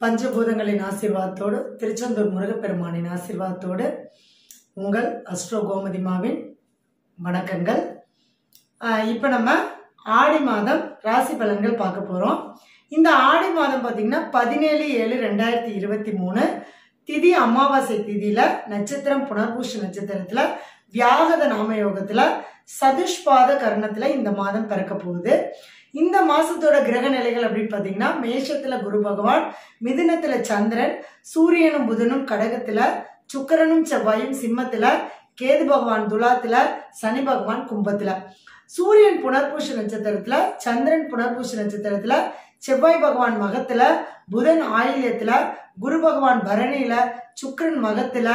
பஞ்சபூதங்களின் ஆசீர்வாதத்தோடு திருச்செந்தூர் முருகப்பெருமானின் ஆசீர்வாதத்தோடு உங்கள் அஸ்ட்ரோ கோமதிமாவின் வணக்கங்கள் இப்போ நம்ம ஆடி மாதம் ராசி பலன்கள் பார்க்க போகிறோம் இந்த ஆடி மாதம் பார்த்தீங்கன்னா பதினேழு ஏழு ரெண்டாயிரத்தி இருபத்தி மூணு திதி அமாவாசை திதியில் நட்சத்திரம் புனர்பூஷ நட்சத்திரத்தில் வியாகத நாம யோகத்தில் சதுஷ்பாத கர்ணத்தில் இந்த மாதம் பிறக்க போகுது இந்த மாசத்தோட கிரக நிலைகள் அப்படின்னு பார்த்தீங்கன்னா மேஷத்துல குரு பகவான் மிதுனத்துல சந்திரன் சூரியனும் புதனும் கடகத்துல சுக்கிரனும் செவ்வாயும் சிம்மத்துல கேது பகவான் துலாத்துல சனி பகவான் கும்பத்துல சூரியன் புனர்பூஷ நட்சத்திரத்துல சந்திரன் புனர்பூஷ நட்சத்திரத்துல செவ்வாய் பகவான் மகத்துல புதன் ஆயில்யத்துல குரு பகவான் பரணியில சுக்கிரன் மகத்துல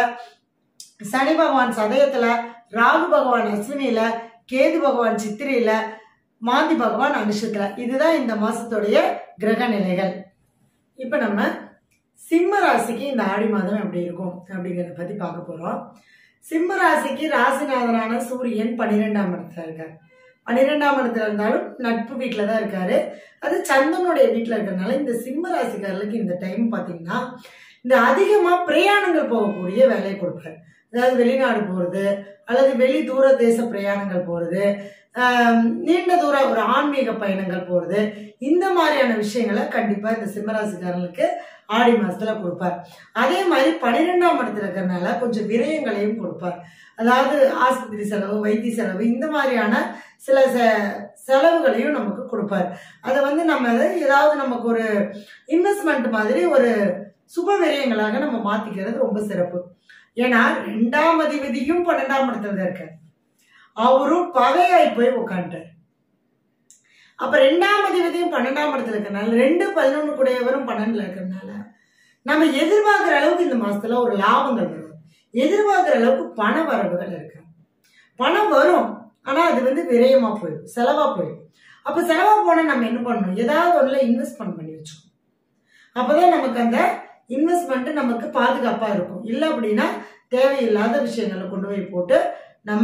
சனி பகவான் சதயத்துல ராகு பகவான் அஸ்வினியில கேது பகவான் சித்திரையில மாந்தி பகவான் அனுஷத்துல இதுதான் இந்த மாசத்துடைய கிரக நிலைகள் இப்ப நம்ம சிம்ம ராசிக்கு இந்த ஆடி மாதம் எப்படி இருக்கும் அப்படிங்கறத பத்தி பார்க்க போறோம் சிம்ம ராசிக்கு ராசிநாதனான சூரியன் பன்னிரெண்டாம் இடத்துல இருக்கார் பன்னிரெண்டாம் இடத்துல இருந்தாலும் நட்பு வீட்டில தான் இருக்காரு அது சந்தனுடைய வீட்டில் இருக்கிறதுனால இந்த சிம்ம ராசிக்காரர்களுக்கு இந்த டைம் பார்த்தீங்கன்னா இந்த அதிகமா பிரயாணங்கள் போகக்கூடிய வேலையை கொடுப்பாரு அதாவது வெளிநாடு போறது அல்லது வெளி தூர தேச பிரயாணங்கள் போறது ஆஹ் நீண்ட தூர ஒரு ஆன்மீக பயணங்கள் போறது இந்த மாதிரியான விஷயங்களை கண்டிப்பா இந்த சிம்மராசிக்காரர்களுக்கு ஆடி மாசத்துல கொடுப்பார் அதே மாதிரி பன்னிரெண்டாம் இடத்துல இருக்கிறதுனால கொஞ்சம் விரயங்களையும் கொடுப்பார் அதாவது ஆஸ்பத்திரி செலவு வைத்திய செலவு இந்த மாதிரியான சில செ- செலவுகளையும் நமக்கு கொடுப்பார் அதை வந்து நம்ம அதை ஏதாவது நமக்கு ஒரு இன்வெஸ்ட்மெண்ட் மாதிரி ஒரு சுப விரயங்களாக நம்ம மாத்திக்கிறது ரொம்ப சிறப்பு ஏன்னா ரெண்டாம் அதிபதியும் பன்னெண்டாம் இடத்துல தான் இருக்கார் அவரும் பகையாய் போய் உட்காந்துட்டார் அப்ப ரெண்டாம் அதிபதியும் பன்னெண்டாம் இடத்துல இருக்கறனால ரெண்டு பதினொன்று கூடையவரும் பன்னெண்டுல இருக்கறனால நம்ம எதிர்பார்க்குற அளவுக்கு இந்த மாசத்துல ஒரு லாபங்கள் வரும் எதிர்பார்க்குற அளவுக்கு பண வரவுகள் இருக்கு பணம் வரும் ஆனா அது வந்து விரயமா போயிடும் செலவா போயிடும் அப்ப செலவா போனா நம்ம என்ன பண்ணணும் ஏதாவது ஒண்ணுல இன்வெஸ்ட்மெண்ட் பண்ணி வச்சுக்கணும் அப்பதான் நமக்கு அந்த இன்வெஸ்ட்மெண்ட் நமக்கு பாதுகாப்பா இருக்கும் இல்லை அப்படின்னா தேவையில்லாத விஷயங்களை கொண்டு போய் போட்டு நம்ம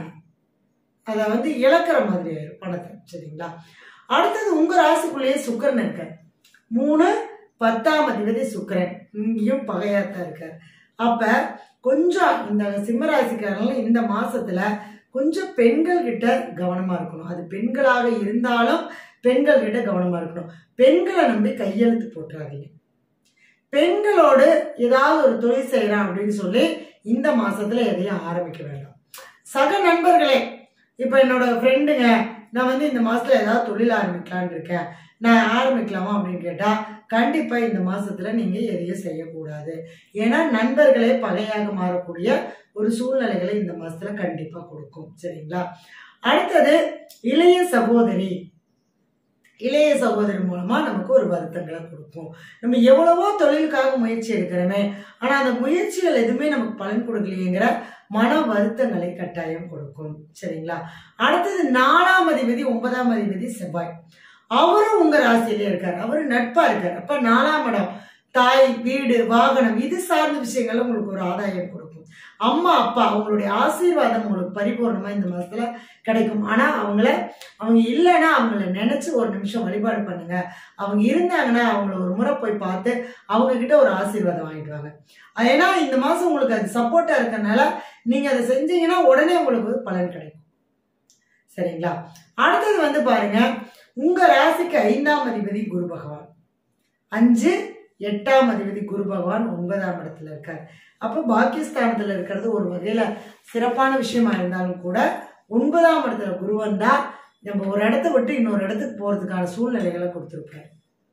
அதை வந்து இழக்கிற மாதிரி ஆயிரும் பணத்தை சரிங்களா அடுத்தது உங்க ராசிக்குள்ளேயே சுக்கிரன் இருக்கார் மூணு பத்தாம் அதிபதி சுக்கிரன் இங்கேயும் பகையாத்தான் இருக்கார் அப்ப கொஞ்சம் இந்த சிம்மராசிக்காரங்க இந்த மாசத்துல கொஞ்சம் பெண்கள் கிட்ட கவனமா இருக்கணும் அது பெண்களாக இருந்தாலும் பெண்கள் கிட்ட கவனமா இருக்கணும் பெண்களை நம்பி கையெழுத்து போட்டுறாதீங்க பெண்களோடு ஏதாவது ஒரு தொழில் செய்யறான் அப்படின்னு சொல்லி இந்த மாசத்துல எதையும் ஆரம்பிக்க வேண்டாம் சக நண்பர்களே இப்ப என்னோட ஃப்ரெண்டுங்க நான் வந்து இந்த மாசத்துல ஏதாவது தொழில் ஆரம்பிக்கலான்னு இருக்கேன் நான் ஆரம்பிக்கலாமா அப்படின்னு கேட்டா கண்டிப்பா இந்த மாசத்துல நீங்க எதையும் செய்யக்கூடாது ஏன்னா நண்பர்களே பகையாக மாறக்கூடிய ஒரு சூழ்நிலைகளை இந்த மாசத்துல கண்டிப்பா கொடுக்கும் சரிங்களா அடுத்தது இளைய சகோதரி இளைய சகோதரி மூலமா நமக்கு ஒரு வருத்தங்களை கொடுக்கும் நம்ம எவ்வளவோ தொழிலுக்காக முயற்சி எடுக்கிறோமே ஆனா அந்த முயற்சிகள் எதுவுமே நமக்கு பலன் கொடுக்கலையேங்கிற மன வருத்தங்களை கட்டாயம் கொடுக்கும் சரிங்களா அடுத்தது நாலாம் அதிபதி ஒன்பதாம் அதிபதி செவ்வாய் அவரும் உங்க ராசியிலே இருக்கார் அவரு நட்பா இருக்கார் அப்ப நாலாம் இடம் தாய் வீடு வாகனம் இது சார்ந்த விஷயங்கள் உங்களுக்கு ஒரு ஆதாயம் கொடுக்கும் அம்மா அப்பா அவங்களுடைய ஆசீர்வாதம் உங்களுக்கு பரிபூர்ணமா இந்த மாசத்துல கிடைக்கும் ஆனா அவங்கள அவங்க இல்லைன்னா அவங்கள நினைச்சு ஒரு நிமிஷம் வழிபாடு பண்ணுங்க அவங்க இருந்தாங்கன்னா அவங்கள ஒரு முறை போய் பார்த்து அவங்க கிட்ட ஒரு ஆசீர்வாதம் வாங்கிட்டு வாங்க அது ஏன்னா இந்த மாசம் உங்களுக்கு அது சப்போர்ட்டா இருக்கறனால நீங்க அதை செஞ்சீங்கன்னா உடனே உங்களுக்கு ஒரு பலன் கிடைக்கும் சரிங்களா அடுத்தது வந்து பாருங்க உங்க ராசிக்கு ஐந்தாம் அதிபதி குரு பகவான் அஞ்சு எட்டாம் அதிபதி குரு பகவான் ஒன்பதாம் இடத்துல இருக்கார் அப்போ பாக்கியஸ்தானத்துல இருக்கிறது ஒரு வகையில சிறப்பான விஷயமா இருந்தாலும் கூட ஒன்பதாம் இடத்துல குரு வந்தா நம்ம ஒரு இடத்த விட்டு இன்னொரு இடத்துக்கு போறதுக்கான சூழ்நிலைகளை கொடுத்துருப்பாரு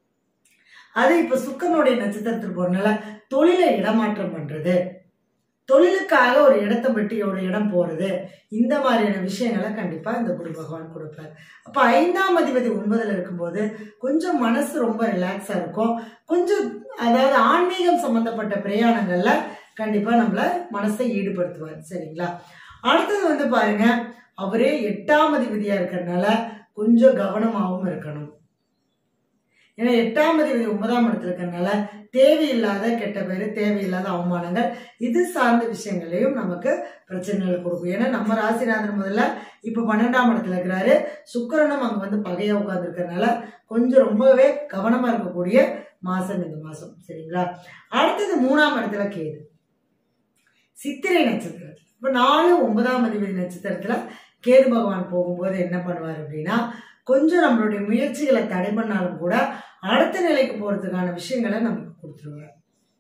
அது இப்ப சுக்கரனுடைய நட்சத்திரத்தில் போறதுனால தொழிலை இடமாற்றம் பண்றது தொழிலுக்காக ஒரு இடத்தை விட்டு ஒரு இடம் போறது இந்த மாதிரியான விஷயங்களை கண்டிப்பா இந்த குரு பகவான் கொடுப்பார் அப்ப ஐந்தாம் அதிபதி ஒன்பதுல இருக்கும்போது கொஞ்சம் மனசு ரொம்ப ரிலாக்ஸா இருக்கும் கொஞ்சம் அதாவது ஆன்மீகம் சம்பந்தப்பட்ட பிரயாணங்கள்ல கண்டிப்பா நம்மள மனசை ஈடுபடுத்துவார் சரிங்களா அடுத்தது வந்து பாருங்க அவரே எட்டாம் அதிபதியா இருக்கிறதுனால கொஞ்சம் கவனமாகவும் இருக்கணும் ஏன்னா எட்டாம் அதிபதி ஒன்பதாம் இடத்துல இருக்கிறதுனால தேவையில்லாத கெட்ட பேர் தேவையில்லாத அவமானங்கள் இது சார்ந்த விஷயங்களையும் நமக்கு பிரச்சனைகளை கொடுக்கும் ஏன்னா நம்ம ராசிநாதன் முதல்ல இப்ப பன்னெண்டாம் இடத்துல இருக்கிறாரு சுக்கிரனும் அங்க வந்து பகையா உட்கார்ந்து கொஞ்சம் ரொம்பவே கவனமா இருக்கக்கூடிய மாசம் இந்த மாசம் சரிங்களா அடுத்தது மூணாம் இடத்துல கேது சித்திரை நட்சத்திரத்தில் இப்போ நாலு ஒன்பதாம் அதிபதி நட்சத்திரத்துல கேது பகவான் போகும்போது என்ன பண்ணுவார் அப்படின்னா கொஞ்சம் நம்மளுடைய முயற்சிகளை தடை பண்ணாலும் கூட அடுத்த நிலைக்கு போறதுக்கான விஷயங்களை நமக்கு கொடுத்துருவார்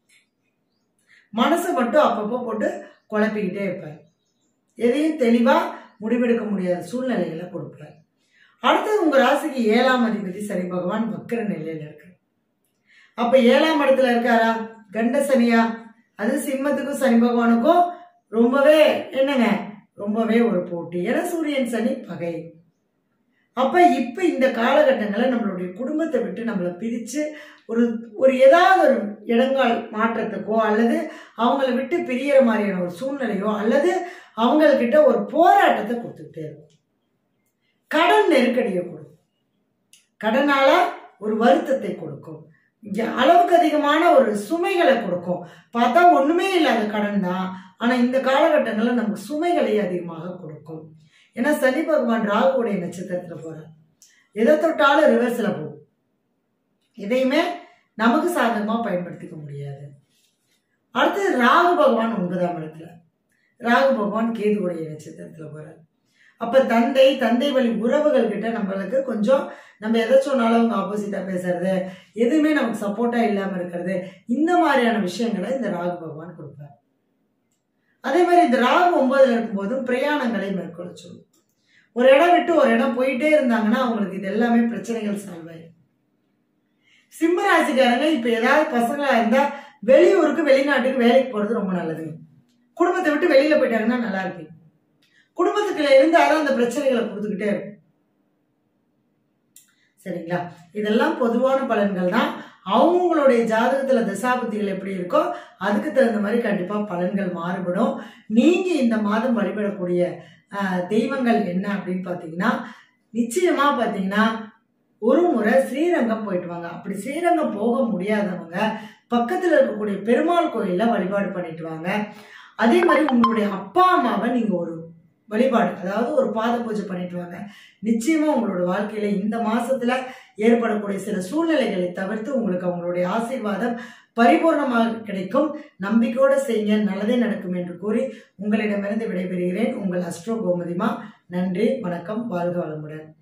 மனசை மட்டும் அப்பப்போ போட்டு குழப்பிக்கிட்டே இருப்பார் எதையும் தெளிவா முடிவெடுக்க முடியாத சூழ்நிலைகளை கொடுப்பார் அடுத்தது உங்க ராசிக்கு ஏழாம் அதிபதி சனி பகவான் வக்கர நிலையில இருக்கார் அப்ப ஏழாம் இடத்துல இருக்காரா கண்ட சனியா அது சிம்மத்துக்கும் சனி பகவானுக்கும் ரொம்பவே என்னங்க ரொம்பவே ஒரு போட்டி ஏன்னா சூரியன் சனி பகை அப்ப இப்ப இந்த காலகட்டங்களில் நம்மளுடைய குடும்பத்தை விட்டு நம்மளை பிரிச்சு ஒரு ஒரு ஏதாவது ஒரு இடங்கள் மாற்றத்துக்கோ அல்லது அவங்கள விட்டு பிரியற மாதிரியான ஒரு சூழ்நிலையோ அல்லது அவங்கக்கிட்ட ஒரு போராட்டத்தை கொடுத்துக்கிட்டே இருக்கும் கடன் நெருக்கடியை கொடுக்கும் கடனால ஒரு வருத்தத்தை கொடுக்கும் இங்க அளவுக்கு அதிகமான ஒரு சுமைகளை கொடுக்கும் பார்த்தா ஒண்ணுமே இல்லாத கடன் தான் ஆனா இந்த காலகட்டங்களில் நமக்கு சுமைகளை அதிகமாக கொடுக்கும் ஏன்னா சனி பகவான் ராகுவுடைய நட்சத்திரத்துல போறார் எதை தொட்டாலும் ரிவர்ஸ்ல போகும் எதையுமே நமக்கு சாதகமா பயன்படுத்திக்க முடியாது அடுத்தது ராகு பகவான் ஒன்பதாம் இடத்துல ராகு பகவான் கேதுவுடைய நட்சத்திரத்துல போறார் அப்ப தந்தை தந்தை வழி உறவுகள் கிட்ட நம்மளுக்கு கொஞ்சம் நம்ம எதை சொன்னாலும் அவங்க ஆப்போசிட்டா பேசுறது எதுவுமே நமக்கு சப்போர்ட்டா இல்லாம இருக்கிறது இந்த மாதிரியான விஷயங்களை இந்த ராகு பகவான் கொடுப்பார் அதே மாதிரி இந்த ராகு ஒன்பதுல இருக்கும்போதும் பிரயாணங்களை மேற்கொள்ள சொல்லும் ஒரு இடம் விட்டு ஒரு இடம் போயிட்டே இருந்தாங்கன்னா அவங்களுக்கு இது எல்லாமே பிரச்சனைகள் சால்வ் ஆயிடும் சிம்ம ராசிக்காரங்க இப்ப ஏதாவது பசங்களா இருந்தா வெளியூருக்கு வெளிநாட்டுக்கு வேலைக்கு போறது ரொம்ப நல்லதுங்க குடும்பத்தை விட்டு வெளியில போயிட்டாங்கன்னா நல்லா இருக்கு குடும்பத்துக்குள்ள இருந்தாலும் அந்த பிரச்சனைகளை கொடுத்துக்கிட்டே இருக்கும் சரிங்களா இதெல்லாம் பொதுவான பலன்கள் தான் அவங்களுடைய ஜாதகத்துல தசாபுத்திகள் எப்படி இருக்கோ அதுக்கு தகுந்த மாதிரி கண்டிப்பா பலன்கள் மாறுபடும் நீங்க இந்த மாதம் வழிபடக்கூடிய ஆஹ், தெய்வங்கள் என்ன அப்படின்னு பாத்தீங்கன்னா நிச்சயமா பாத்தீங்கன்னா ஒரு முறை ஸ்ரீரங்கம் போயிட்டு வாங்க அப்படி ஸ்ரீரங்கம் போக முடியாதவங்க பக்கத்துல இருக்கக்கூடிய பெருமாள் கோயில்ல வழிபாடு பண்ணிட்டு வாங்க அதே மாதிரி உங்களுடைய அப்பா அம்மாவை நீங்க ஒரு வழிபாடு அதாவது ஒரு பாத பூஜை பண்ணிட்டு வாங்க நிச்சயமா உங்களோட வாழ்க்கையில இந்த மாசத்துல ஏற்படக்கூடிய சில சூழ்நிலைகளை தவிர்த்து உங்களுக்கு அவங்களுடைய ஆசீர்வாதம் பரிபூர்ணமாக கிடைக்கும் நம்பிக்கையோட செய்யுங்க நல்லதே நடக்கும் என்று கூறி உங்களிடமிருந்து விடைபெறுகிறேன் உங்கள் அஸ்ட்ரோ கோமதிமா நன்றி வணக்கம் வாழ்க வளமுடன்